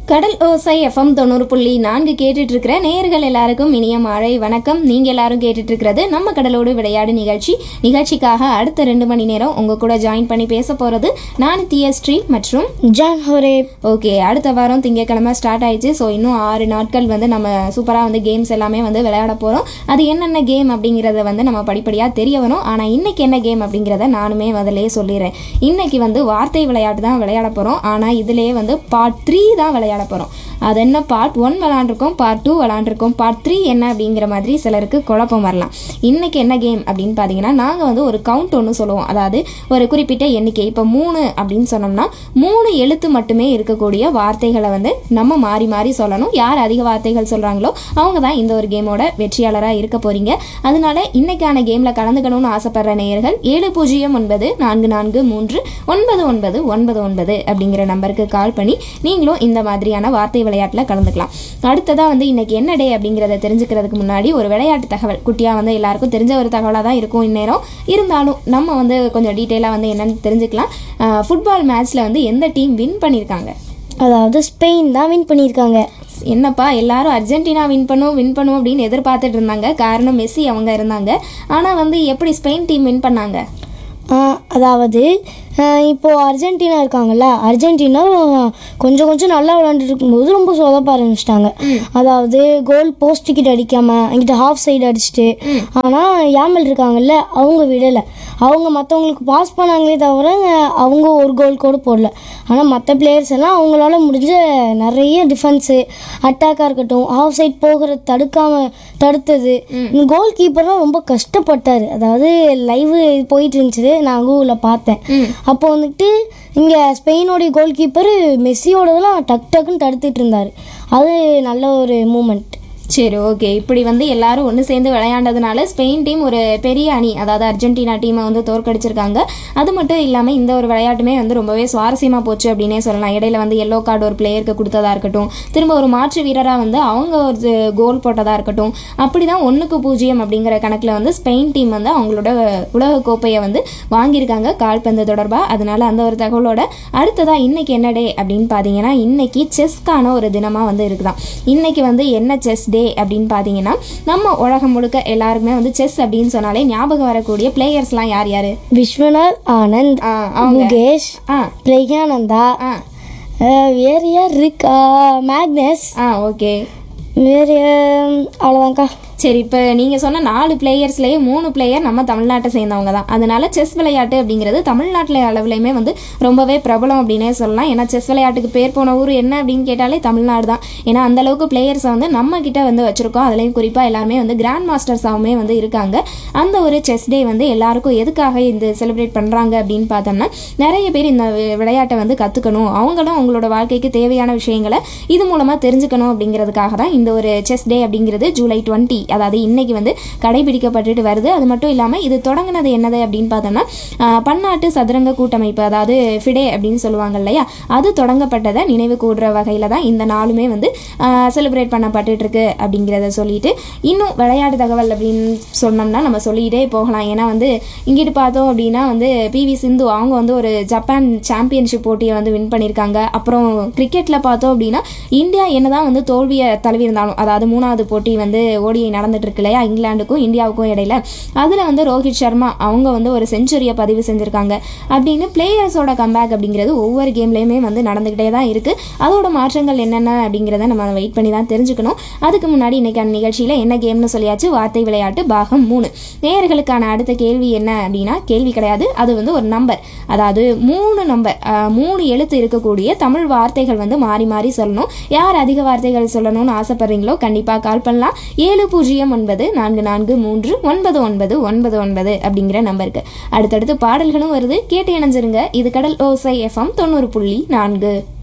கடல் ஓசை எஃப்எம் தொண்ணூறு புள்ளி நான்கு கேட்டுட்டு இருக்கிற நேயர்கள் எல்லாருக்கும் இனிய மாலை வணக்கம் நீங்க எல்லாரும் கேட்டுட்டு இருக்கிறது நம்ம கடலோடு விளையாடு நிகழ்ச்சி நிகழ்ச்சிக்காக அடுத்த ரெண்டு மணி நேரம் உங்க கூட ஜாயின் பண்ணி பேச போறது நான் தியஸ்ரீ மற்றும் ஜான் ஹோரே ஓகே அடுத்த வாரம் திங்கக்கிழமை ஸ்டார்ட் ஆயிடுச்சு ஸோ இன்னும் ஆறு நாட்கள் வந்து நம்ம சூப்பராக வந்து கேம்ஸ் எல்லாமே வந்து விளையாட போகிறோம் அது என்னென்ன கேம் அப்படிங்கிறத வந்து நம்ம படிப்படியாக தெரிய வரும் ஆனால் இன்னைக்கு என்ன கேம் அப்படிங்கிறத நானுமே முதல்லயே சொல்லிடுறேன் இன்னைக்கு வந்து வார்த்தை விளையாட்டு தான் விளையாட போகிறோம் ஆனால் இதுலேயே வந்து பார்ட் த்ரீ தான் விளையாட போகிறோம் அது என்ன பார்ட் ஒன் விளாண்டுருக்கோம் பார்ட் டூ விளாண்டுருக்கோம் பார்ட் த்ரீ என்ன அப்படிங்கிற மாதிரி சிலருக்கு குழப்பம் வரலாம் இன்னைக்கு என்ன கேம் அப்படின்னு பார்த்தீங்கன்னா நாங்கள் வந்து ஒரு கவுண்ட் ஒன்று சொல்லுவோம் அதாவது ஒரு குறிப்பிட்ட எண்ணிக்கை இப்போ மூணு அப்படின்னு சொன்னோம்னா மூணு எழுத்து மட்டுமே இருக்கக்கூடிய வார்த்தைகளை வந்து நம்ம மாறி மாறி சொல்லணும் யார் அதிக வார்த்தைகள் சொல்கிறாங்களோ அவங்க தான் இந்த ஒரு கேமோட வெற்றியாளராக இருக்க போறீங்க அதனால இன்னைக்கான கேமில் கலந்துக்கணும்னு ஆசைப்படுற நேயர்கள் ஏழு பூஜ்ஜியம் ஒன்பது நான்கு நான்கு மூன்று ஒன்பது ஒன்பது ஒன்பது ஒன்பது அப்படிங்கிற நம்பருக்கு கால் பண்ணி நீங்களும் இந்த மாதிரியான வார்த்தை விளையாட்டில் கலந்துக்கலாம் அடுத்ததாக வந்து இன்னைக்கு என்ன டே அப்படிங்கிறத தெரிஞ்சுக்கிறதுக்கு முன்னாடி ஒரு விளையாட்டு தகவல் குட்டியாக வந்து எல்லாருக்கும் தெரிஞ்ச ஒரு தகவலாக தான் இருக்கும் இந்நேரம் இருந்தாலும் நம்ம வந்து கொஞ்சம் டீட்டெயிலாக வந்து என்னன்னு தெரிஞ்சுக்கலாம் ஃபுட்பால் மேட்ச்சில் வந்து எந்த டீம் வின் பண்ணியிருக்காங்க அதாவது ஸ்பெயின் தான் வின் பண்ணியிருக்காங்க என்னப்பா எல்லாரும் அர்ஜென்டினா வின் பண்ணும் வின் பண்ணும் அப்படின்னு எதிர்பார்த்துட்டு இருந்தாங்க காரணம் மெஸ்ஸி அவங்க இருந்தாங்க ஆனால் வந்து எப்படி ஸ்பெயின் டீம் வின் பண்ணாங்க ஆஹ், அதாவது ஆஹ், இப்போ அர்ஜென்டினா இருக்காங்கல்ல அர்ஜென்டினா கொஞ்சம் கொஞ்சம் நல்லா விளையாண்டுட்டு இருக்கும்போது ரொம்ப சொதப்ப ஆரம்பிச்சிட்டாங்க அதாவது கோல் போஸ்ட் டிக்கெட் அடிக்காம அங்கிட்ட ஹாஃப் சைடு அடிச்சுட்டு ஆனால் யாமல் இருக்காங்கல்ல அவங்க விடலை அவங்க மற்றவங்களுக்கு பாஸ் பண்ணாங்களே தவிர அவங்க ஒரு கோல் கூட போடல ஆனால் மற்ற பிளேயர்ஸ் எல்லாம் அவங்களால முடிஞ்ச நிறைய டிஃபென்ஸு அட்டாக்காக இருக்கட்டும் ஆஃப் சைட் போகிற தடுக்காம தடுத்தது கோல் கீப்பர்லாம் ரொம்ப கஷ்டப்பட்டார் அதாவது லைவ் போயிட்டு இருந்துச்சு நான் கூகுளில் பார்த்தேன் அப்போ வந்துட்டு இங்கே ஸ்பெயினோடைய கோல் கீப்பர் மெஸ்ஸியோடதெல்லாம் டக் டக்குன்னு தடுத்துட்டு இருந்தார் அது நல்ல ஒரு மூமெண்ட் சரி ஓகே இப்படி வந்து எல்லாரும் ஒன்று சேர்ந்து விளையாண்டதுனால ஸ்பெயின் டீம் ஒரு பெரிய அணி அதாவது அர்ஜென்டினா டீமை வந்து தோற்கடிச்சிருக்காங்க அது மட்டும் இல்லாமல் இந்த ஒரு விளையாட்டுமே வந்து ரொம்பவே சுவாரஸ்யமாக போச்சு அப்படின்னே சொல்லலாம் இடையில வந்து எல்லோ கார்டு ஒரு பிளேயருக்கு கொடுத்ததா இருக்கட்டும் திரும்ப ஒரு மாற்று வீரராக வந்து அவங்க ஒரு கோல் போட்டதாக இருக்கட்டும் அப்படி தான் ஒன்றுக்கு பூஜ்ஜியம் அப்படிங்கிற கணக்கில் வந்து ஸ்பெயின் டீம் வந்து அவங்களோட உலக கோப்பையை வந்து வாங்கியிருக்காங்க கால்பந்து தொடர்பாக அதனால அந்த ஒரு தகவலோட அடுத்ததாக இன்னைக்கு என்ன டே அப்படின்னு பார்த்தீங்கன்னா இன்னைக்கு செஸ்க்கான ஒரு தினமாக வந்து இருக்குதாம் இன்னைக்கு வந்து என்ன செஸ் டே அப்படின்னு பார்த்தீங்கன்னா நம்ம உலகம் முழுக்க எல்லாருக்குமே வந்து செஸ் அப்படின்னு சொன்னாலே ஞாபகம் வரக்கூடிய பிளேயர்ஸ்லாம் யார் யார் விஸ்வநாத் ஆனந்த் ஆ அவங்க முகேஷ் ஆ பிரக்யானந்தா ஆ அஹ், வேற யார் இருக்கா மேக்னஸ் ஆ ஓகே வேற யார்? அவ்வளோதான்க்கா சரி இப்போ நீங்கள் சொன்ன நாலு பிளேயர்ஸ்லேயே மூணு பிளேயர் நம்ம தமிழ்நாட்டை சேர்ந்தவங்க தான் அதனால செஸ் விளையாட்டு அப்படிங்கிறது தமிழ்நாட்டில் அளவுலையுமே வந்து ரொம்பவே பிரபலம் அப்படின்னே சொல்லலாம் ஏன்னா செஸ் விளையாட்டுக்கு பேர் போன ஊர் என்ன அப்படின்னு கேட்டாலே தமிழ்நாடு தான் ஏன்னா அந்த அளவுக்கு பிளேயர்ஸை வந்து நம்ம கிட்ட வந்து வச்சுருக்கோம் அதுலேயும் குறிப்பாக எல்லாருமே வந்து கிராண்ட் மாஸ்டர்ஸாகவுமே வந்து இருக்காங்க அந்த ஒரு செஸ் டே வந்து எல்லாருக்கும் எதுக்காக இந்த செலிப்ரேட் பண்ணுறாங்க அப்படின்னு பார்த்தோம்னா நிறைய பேர் இந்த வி- விளையாட்டை வந்து கற்றுக்கணும் அவங்களும் அவங்களோட வாழ்க்கைக்கு தேவையான விஷயங்களை இது மூலமாக தெரிஞ்சுக்கணும் அப்படிங்கிறதுக்காக தான் இந்த ஒரு செஸ் டே அப்படிங்கிறது ஜூலை டுவெண்ட்டி அதாவது இன்னைக்கு வந்து கடைபிடிக்கப்பட்டுட்டு வருது அது மட்டும் இல்லாமல் இது தொடங்கினது என்னது அப்படின்னு பார்த்தோம்னா ஆஹ், பன்னாட்டு சதுரங்க கூட்டமைப்பு அதாவது ஃபிடே அப்படின்னு சொல்லுவாங்க இல்லையா அது தொடங்கப்பட்டதை நினைவு கூடுற வகையில் தான் இந்த நாளுமே வந்து செலிப்ரேட் பண்ணப்பட்டுட்டு இருக்கு அப்படிங்கிறத சொல்லிட்டு இன்னும் விளையாட்டு தகவல் அப்படின்னு சொன்னோம்னா நம்ம சொல்லிக்கிட்டே போகலாம் ஏன்னா வந்து இங்கிட்டு பார்த்தோம் அப்படின்னா வந்து பிவி சிந்து அவங்க வந்து ஒரு ஜப்பான் சாம்பியன்ஷிப் போட்டியை வந்து வின் பண்ணியிருக்காங்க அப்புறம் கிரிக்கெட்டில் பார்த்தோம் அப்படின்னா இந்தியா என்னதான் வந்து தோல்வியை தழுவி இருந்தாலும் அதாவது மூணாவது போட்டி வந்து ஓடிஐ நடந்துட்டு இருக்கு இல்லையா இங்கிலாந்துக்கும் இந்தியாவுக்கும் இடையில அதில் வந்து ரோஹித் சர்மா அவங்க வந்து ஒரு செஞ்சுரியை பதிவு செஞ்சுருக்காங்க அப்படின்னு பிளேயர்ஸோட கம்பேக் அப்படிங்கிறது ஒவ்வொரு கேம்லேயுமே வந்து நடந்துக்கிட்டே தான் இருக்குது அதோட மாற்றங்கள் என்னென்ன அப்படிங்கிறத நம்ம வெயிட் பண்ணி தான் தெரிஞ்சுக்கணும் அதுக்கு முன்னாடி இன்னைக்கான நிகழ்ச்சியில் என்ன கேம்னு சொல்லியாச்சு வார்த்தை விளையாட்டு பாகம் மூணு நேயர்களுக்கான அடுத்த கேள்வி என்ன அப்படின்னா கேள்வி கிடையாது அது வந்து ஒரு நம்பர் அதாவது மூணு நம்பர் மூணு எழுத்து இருக்கக்கூடிய தமிழ் வார்த்தைகள் வந்து மாறி மாறி சொல்லணும் யார் அதிக வார்த்தைகள் சொல்லணும்னு ஆசைப்படுறீங்களோ கண்டிப்பாக கால் பண்ணலாம் ஏழு பூஜ்ஜியம் ஒன்பது நான்கு நான்கு மூன்று ஒன்பது ஒன்பது ஒன்பது ஒன்பது அப்படிங்கிற நம்பருக்கு அடுத்தடுத்து பாடல்களும் வருது கேட்டு இணைஞ்சிருங்க இது கடல் ஓசை எஃப்எம் தொண்ணூறு புள்ளி நான்கு